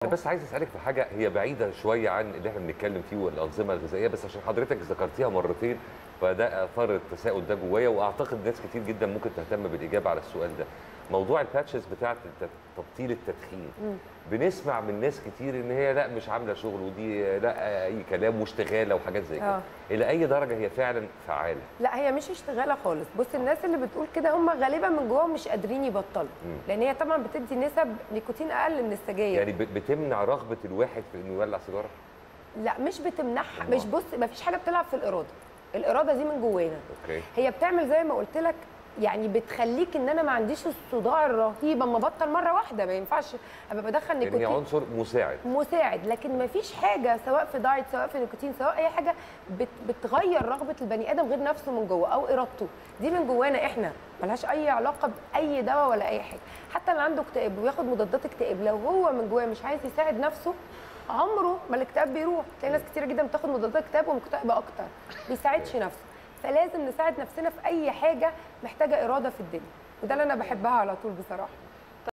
أنا بس عايز اسالك في حاجه هي بعيده شويه عن اللي احنا بنتكلم فيه والانظمه الغذائيه بس عشان حضرتك ذكرتيها مرتين فده اثار التساؤل ده جوايا واعتقد ناس كتير جدا ممكن تهتم بالاجابه على السؤال ده موضوع الباتشز بتاعه الت- تبطيل التدخين بنسمع من ناس كتير ان هي لا مش عامله شغل ودي لا اي كلام واشتغاله وحاجات زي كده آه. الى اي درجه هي فعلا فعاله لا هي مش اشتغاله خالص بص الناس اللي بتقول كده هم غالبا من جواهم مش قادرين يبطلوا لان هي طبعا بتدي نسب نيكوتين اقل من السجاير يعني ب- بتمنع رغبه الواحد في انه يولع سيجاره لا مش بتمنعها الله. مش بص ما فيش حاجه بتلعب في الاراده الاراده دي من جوانا اوكي هي بتعمل زي ما قلت لك يعني بتخليك ان انا ما عنديش الصداع الرهيب اما ابطل مره واحده ما ينفعش ابقى بدخل يعني هي نيكوتين عنصر مساعد مساعد لكن ما فيش حاجه سواء في دايت سواء في نيكوتين سواء اي حاجه بت بتغير رغبه البني ادم غير نفسه من جوه او ارادته دي من جوانا احنا ملهاش اي علاقه باي دواء ولا اي حاجه حتى اللي عنده اكتئاب وياخد مضادات اكتئاب لو هو من جواه مش عايز يساعد نفسه عمره ما الاكتئاب بيروح تلاقي ناس كتيره جدا بتاخد مضادات اكتئاب ومكتئبه اكتر بيساعدش نفسه فلازم نساعد نفسنا في اي حاجه محتاجه اراده في الدنيا وده اللي انا بحبها على طول بصراحه